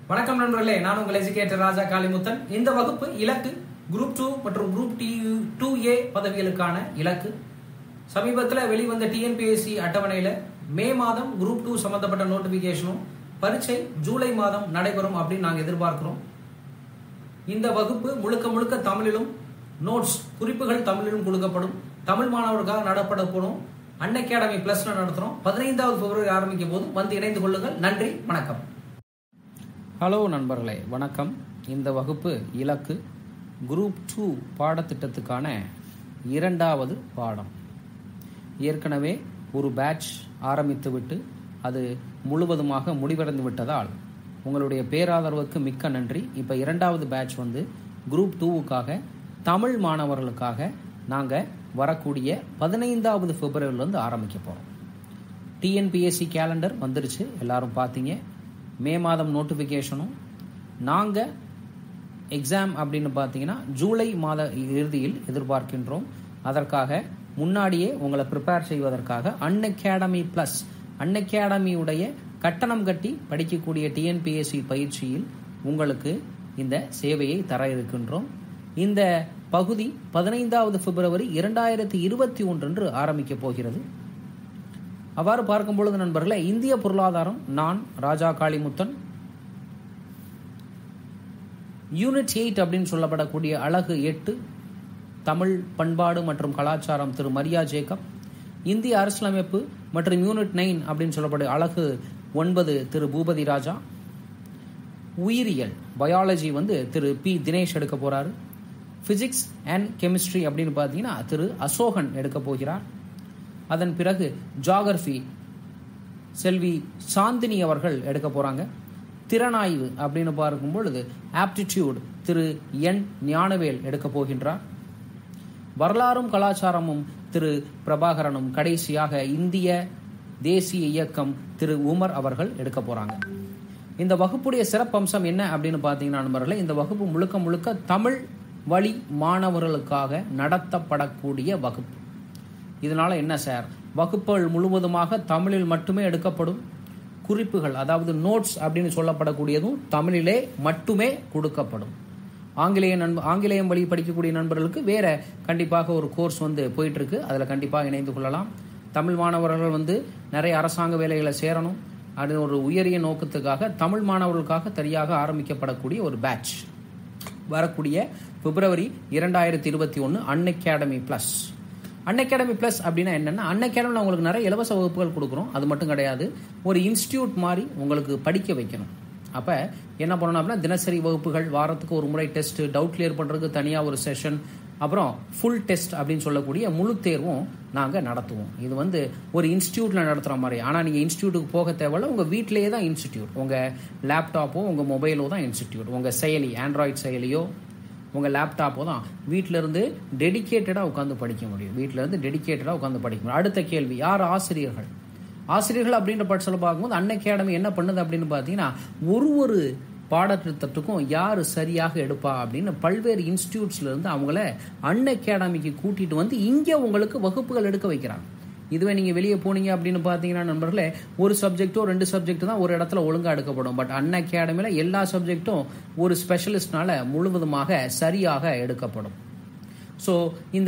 வணக்கம் நண்பர்களே நான் உங்கள் எஜுகேட்டர் ராஜா காளிமுத்தன் இந்த வகுப்பு இலக்கு குரூப் டூ மற்றும் குரூப் டி டூ ஏ பதவிகளுக்கான இலக்கு சமீபத்தில் வெளிவந்த டிஎன்பிஎஸ்சி அட்டவணையில் மே மாதம் குரூப் டூ சம்பந்தப்பட்ட நோட்டிபிகேஷனும் பரீட்சை ஜூலை மாதம் நடைபெறும் அப்படின்னு நாங்கள் எதிர்பார்க்கிறோம் இந்த வகுப்பு முழுக்க முழுக்க தமிழிலும் நோட்ஸ் குறிப்புகள் தமிழிலும் கொடுக்கப்படும் தமிழ் மாணவர்களுக்காக நடப்படப்படும் அன் அகாடமி பிளஸ்ல நடத்துறோம் பதினைந்தாவது பிப்ரவரி ஆரம்பிக்கும் போது வந்து இணைந்து கொள்ளுங்கள் நன்றி வணக்கம் ஹலோ நண்பர்களே வணக்கம் இந்த வகுப்பு இலக்கு குரூப் டூ பாடத்திட்டத்துக்கான இரண்டாவது பாடம் ஏற்கனவே ஒரு பேட்ச் ஆரம்பித்து விட்டு அது முழுவதுமாக முடிவடைந்து விட்டதால் உங்களுடைய பேராதரவுக்கு மிக்க நன்றி இப்போ இரண்டாவது பேட்ச் வந்து குரூப் டூவுக்காக தமிழ் மாணவர்களுக்காக நாங்கள் வரக்கூடிய பதினைந்தாவது பிப்ரவரிலேருந்து ஆரம்பிக்க போகிறோம் டிஎன்பிஎஸ்சி கேலண்டர் வந்துருச்சு எல்லாரும் பார்த்தீங்க மே மாதம் நோட்டிஃபிகேஷனும் நாங்கள் எக்ஸாம் அப்படின்னு பார்த்தீங்கன்னா ஜூலை மாத இறுதியில் எதிர்பார்க்கின்றோம் அதற்காக முன்னாடியே உங்களை ப்ரிப்பேர் செய்வதற்காக அன் அகாடமி ப்ளஸ் அன் அகாடமியுடைய கட்டணம் கட்டி படிக்கக்கூடிய டிஎன்பிஎஸ்சி பயிற்சியில் உங்களுக்கு இந்த சேவையை தர இருக்கின்றோம் இந்த பகுதி பதினைந்தாவது பிப்ரவரி இரண்டாயிரத்தி இருபத்தி ஒன்று ஆரம்பிக்க போகிறது அவ்வாறு பார்க்கும் பொழுது நண்பர்களே இந்திய பொருளாதாரம் நான் ராஜா காளிமுத்தன் யூனிட் எயிட் அப்படின்னு சொல்லப்படக்கூடிய அழகு எட்டு தமிழ் பண்பாடு மற்றும் கலாச்சாரம் திரு மரியா ஜேக்கப் இந்திய அரசியலமைப்பு மற்றும் யூனிட் நைன் அப்படின்னு சொல்லப்படும் அழகு ஒன்பது திரு பூபதி ராஜா உயிரியல் பயாலஜி வந்து திரு பி தினேஷ் எடுக்க போறாரு பிசிக்ஸ் அண்ட் கெமிஸ்ட்ரி அப்படின்னு பார்த்தீங்கன்னா திரு அசோகன் எடுக்க போகிறார் அதன் பிறகு ஜாகிரபி செல்வி சாந்தினி அவர்கள் எடுக்க போறாங்க திறனாய்வு அப்படின்னு பார்க்கும் பொழுது ஆப்டிடியூட் திரு என் ஞானவேல் எடுக்க போகின்றார் வரலாறும் கலாச்சாரமும் திரு பிரபாகரனும் கடைசியாக இந்திய தேசிய இயக்கம் திரு உமர் அவர்கள் எடுக்க போறாங்க இந்த வகுப்புடைய சிறப்பம்சம் என்ன அப்படின்னு பார்த்தீங்கன்னா நண்பர்களே இந்த வகுப்பு முழுக்க முழுக்க தமிழ் வழி மாணவர்களுக்காக நடத்தப்படக்கூடிய வகுப்பு இதனால என்ன சார் வகுப்புகள் முழுவதுமாக தமிழில் மட்டுமே எடுக்கப்படும் குறிப்புகள் அதாவது நோட்ஸ் அப்படின்னு சொல்லப்படக்கூடியதும் தமிழிலே மட்டுமே கொடுக்கப்படும் ஆங்கிலேய நண்ப ஆங்கிலேயம் வழி படிக்கக்கூடிய நண்பர்களுக்கு வேற கண்டிப்பாக ஒரு கோர்ஸ் வந்து போயிட்டு இருக்கு அதில் கண்டிப்பாக இணைந்து கொள்ளலாம் தமிழ் மாணவர்கள் வந்து நிறைய அரசாங்க வேலைகளை சேரணும் அது ஒரு உயரிய நோக்கத்துக்காக தமிழ் மாணவர்களுக்காக தனியாக ஆரம்பிக்கப்படக்கூடிய ஒரு பேட்ச் வரக்கூடிய பிப்ரவரி இரண்டாயிரத்தி இருபத்தி ஒன்று Unacademy plus Unacademy plus அப்படின்னா என்னென்னா அன் அகாடமியில் உங்களுக்கு நிறைய இலவச வகுப்புகள் கொடுக்குறோம் அது மட்டும் கிடையாது ஒரு இன்ஸ்டியூட் மாதிரி உங்களுக்கு படிக்க வைக்கணும் அப்போ என்ன பண்ணணும் அப்படின்னா தினசரி வகுப்புகள் வாரத்துக்கு ஒரு முறை டெஸ்ட் டவுட் கிளியர் பண்ணுறதுக்கு தனியாக ஒரு செஷன் அப்புறம் ஃபுல் டெஸ்ட் அப்படின்னு சொல்லக்கூடிய முழு தேர்வும் நாங்கள் நடத்துவோம் இது வந்து ஒரு இன்ஸ்டியூட்டில் நடத்துகிற மாதிரி ஆனால் நீங்கள் இன்ஸ்டியூட்டுக்கு போக தேவையில்ல உங்கள் வீட்டிலேயே தான் இன்ஸ்டியூட் உங்கள் லேப்டாப்போ உங்கள் மொபைலோ தான் இன்ஸ்டியூட் உங்கள் செயலி ஆண்ட்ராய்ட் செயலியோ உங்கள் லேப்டாப்போ தான் வீட்டிலேருந்து டெடிக்கேட்டடாக உட்காந்து படிக்க முடியும் வீட்டிலேருந்து டெடிக்கேட்டடாக உட்காந்து படிக்க முடியும் அடுத்த கேள்வி யார் ஆசிரியர்கள் ஆசிரியர்கள் அப்படின்ற பட்சத்தில் பார்க்கும்போது அன் அகாடமி என்ன பண்ணுது அப்படின்னு பார்த்தீங்கன்னா ஒரு ஒரு பாடத்திட்டத்துக்கும் யார் சரியாக எடுப்பா அப்படின்னு பல்வேறு இன்ஸ்டியூட்ஸ்ல இருந்து அவங்கள அன் அகாடமிக்கு கூட்டிட்டு வந்து இங்கே உங்களுக்கு வகுப்புகள் எடுக்க வைக்கிறாங்க இதுவே நீங்கள் வெளியே போனீங்க அப்படின்னு பார்த்தீங்கன்னா நண்பர்களே ஒரு சப்ஜெக்ட்டோ ரெண்டு சப்ஜெக்ட் தான் ஒரு இடத்துல ஒழுங்காக எடுக்கப்படும் பட் அன் அகாடமியில் எல்லா சப்ஜெக்ட்டும் ஒரு ஸ்பெஷலிஸ்ட்னால முழுவதுமாக சரியாக எடுக்கப்படும் ஸோ இந்த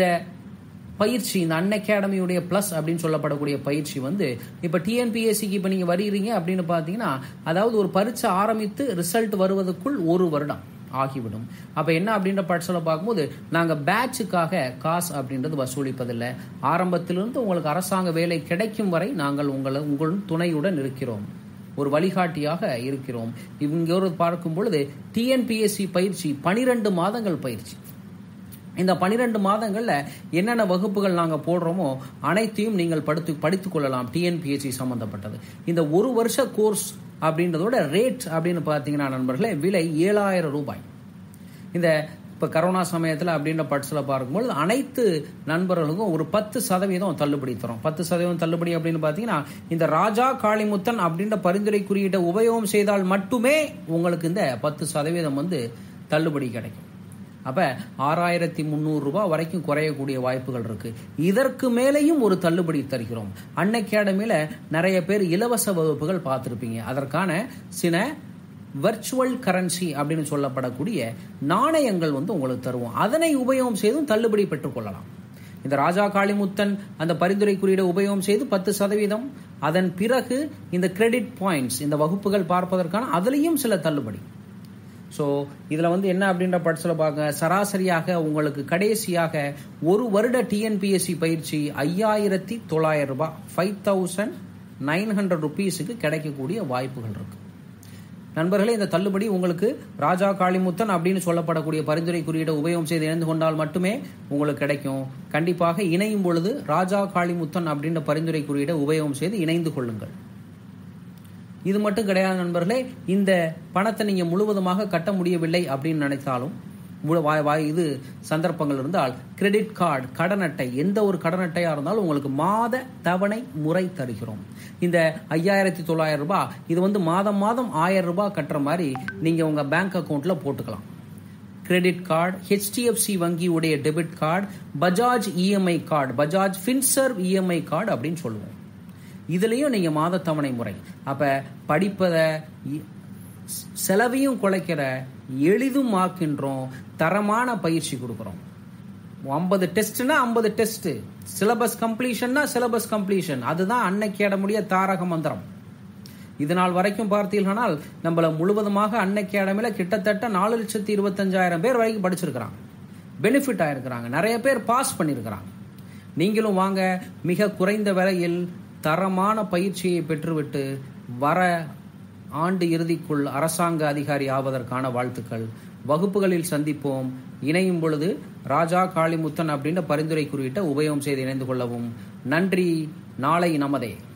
பயிற்சி இந்த அன் அகாடமியுடைய ப்ளஸ் அப்படின்னு சொல்லப்படக்கூடிய பயிற்சி வந்து இப்போ டிஎன்பிஎஸ்சிக்கு இப்போ நீங்கள் வருகிறீங்க அப்படின்னு பார்த்தீங்கன்னா அதாவது ஒரு பரீட்சை ஆரம்பித்து ரிசல்ட் வருவதற்குள் ஒரு வருடம் ஆகிவிடும் அப்போ என்ன அப்படின்ற பட்சத்தில் பார்க்கும்போது நாங்கள் பேட்சுக்காக காசு அப்படின்றது வசூலிப்பதில்லை ஆரம்பத்திலிருந்து உங்களுக்கு அரசாங்க வேலை கிடைக்கும் வரை நாங்கள் உங்களை உங்கள் துணையுடன் இருக்கிறோம் ஒரு வழிகாட்டியாக இருக்கிறோம் இவங்க பார்க்கும் பொழுது டிஎன்பிஎஸ்சி பயிற்சி பனிரெண்டு மாதங்கள் பயிற்சி இந்த பனிரெண்டு மாதங்களில் என்னென்ன வகுப்புகள் நாங்கள் போடுறோமோ அனைத்தையும் நீங்கள் படித்து படித்துக் கொள்ளலாம் டிஎன்பிஎஸ்சி சம்பந்தப்பட்டது இந்த ஒரு வருஷ கோர்ஸ் அப்படின்றதோட ரேட் அப்படின்னு பார்த்தீங்கன்னா நண்பர்களே விலை ஏழாயிரம் ரூபாய் இந்த இப்போ கரோனா சமயத்தில் அப்படின்ற பட்சத்தில் பார்க்கும்போது அனைத்து நண்பர்களுக்கும் ஒரு பத்து சதவீதம் தள்ளுபடி தரும் பத்து சதவீதம் தள்ளுபடி அப்படின்னு பார்த்தீங்கன்னா இந்த ராஜா காளிமுத்தன் அப்படின்ற பரிந்துரை குறியீட்டை உபயோகம் செய்தால் மட்டுமே உங்களுக்கு இந்த பத்து சதவீதம் வந்து தள்ளுபடி கிடைக்கும் அப்ப ஆறாயிரத்தி முந்நூறு ரூபாய் வரைக்கும் குறையக்கூடிய வாய்ப்புகள் இருக்கு இதற்கு மேலேயும் ஒரு தள்ளுபடி தருகிறோம் அன் அகாடமியில நிறைய பேர் இலவச வகுப்புகள் பார்த்துருப்பீங்க அதற்கான சில வெர்ச்சுவல் கரன்சி அப்படின்னு சொல்லப்படக்கூடிய நாணயங்கள் வந்து உங்களுக்கு தருவோம் அதனை உபயோகம் செய்தும் தள்ளுபடி பெற்றுக்கொள்ளலாம் இந்த ராஜா காளிமுத்தன் அந்த பரிந்துரை குறியீடை உபயோகம் செய்து பத்து சதவீதம் அதன் பிறகு இந்த கிரெடிட் பாயிண்ட்ஸ் இந்த வகுப்புகள் பார்ப்பதற்கான அதுலேயும் சில தள்ளுபடி ஸோ இதில் வந்து என்ன அப்படின்ற பட்சத்தில் பார்க்க சராசரியாக உங்களுக்கு கடைசியாக ஒரு வருட டிஎன்பிஎஸ்சி பயிற்சி ஐயாயிரத்தி தொள்ளாயிரம் ரூபாய் ஃபைவ் தௌசண்ட் நைன் ஹண்ட்ரட் ருபீஸுக்கு கிடைக்கக்கூடிய வாய்ப்புகள் இருக்கு நண்பர்களே இந்த தள்ளுபடி உங்களுக்கு ராஜா காளிமுத்தன் அப்படின்னு சொல்லப்படக்கூடிய பரிந்துரை குறியீடை உபயோகம் செய்து இணைந்து கொண்டால் மட்டுமே உங்களுக்கு கிடைக்கும் கண்டிப்பாக இணையும் பொழுது ராஜா காளிமுத்தன் அப்படின்ற பரிந்துரை குறியீடை உபயோகம் செய்து இணைந்து கொள்ளுங்கள் இது மட்டும் கிடையாது நண்பர்களே இந்த பணத்தை நீங்க முழுவதுமாக கட்ட முடியவில்லை அப்படின்னு நினைத்தாலும் இது சந்தர்ப்பங்கள் இருந்தால் கிரெடிட் கார்டு கடன் அட்டை எந்த ஒரு கடன் அட்டையா இருந்தாலும் உங்களுக்கு மாத தவணை முறை தருகிறோம் இந்த ஐயாயிரத்தி தொள்ளாயிரம் ரூபாய் இது வந்து மாதம் மாதம் ஆயிரம் ரூபாய் கட்டுற மாதிரி நீங்க உங்க பேங்க் அக்கௌண்ட்ல போட்டுக்கலாம் கிரெடிட் கார்டு ஹெச்டிஎஃப்சி வங்கியுடைய debit card Bajaj EMI card Bajaj Finserv EMI card அப்படின்னு சொல்லுவோம் இதுலயும் நீங்க மாத தவணை முறை அப்ப படிப்பதை செலவையும் குலைக்கிற எளிதும் ஆக்கின்றோம் தரமான பயிற்சி கொடுக்குறோம் ஐம்பது டெஸ்ட்னா ஐம்பது டெஸ்ட் சிலபஸ் கம்ப்ளீஷன்னா சிலபஸ் கம்ப்ளீஷன் அதுதான் அன்னைக்கு இடமுடிய தாரக மந்திரம் இது நாள் வரைக்கும் பார்த்தீர்களானால் நம்மள முழுவதுமாக அன்னை அகாடமியில கிட்டத்தட்ட நாலு லட்சத்தி இருபத்தஞ்சாயிரம் பேர் வரைக்கும் படிச்சிருக்கிறாங்க பெனிஃபிட் ஆயிருக்கிறாங்க நிறைய பேர் பாஸ் பண்ணியிருக்கிறாங்க நீங்களும் வாங்க மிக குறைந்த விலையில் தரமான பயிற்சியை பெற்றுவிட்டு வர ஆண்டு இறுதிக்குள் அரசாங்க அதிகாரி ஆவதற்கான வாழ்த்துக்கள் வகுப்புகளில் சந்திப்போம் இணையும் பொழுது ராஜா காளிமுத்தன் அப்படின்ற பரிந்துரை குறியீட்டை உபயோகம் செய்து இணைந்து கொள்ளவும் நன்றி நாளை நமதே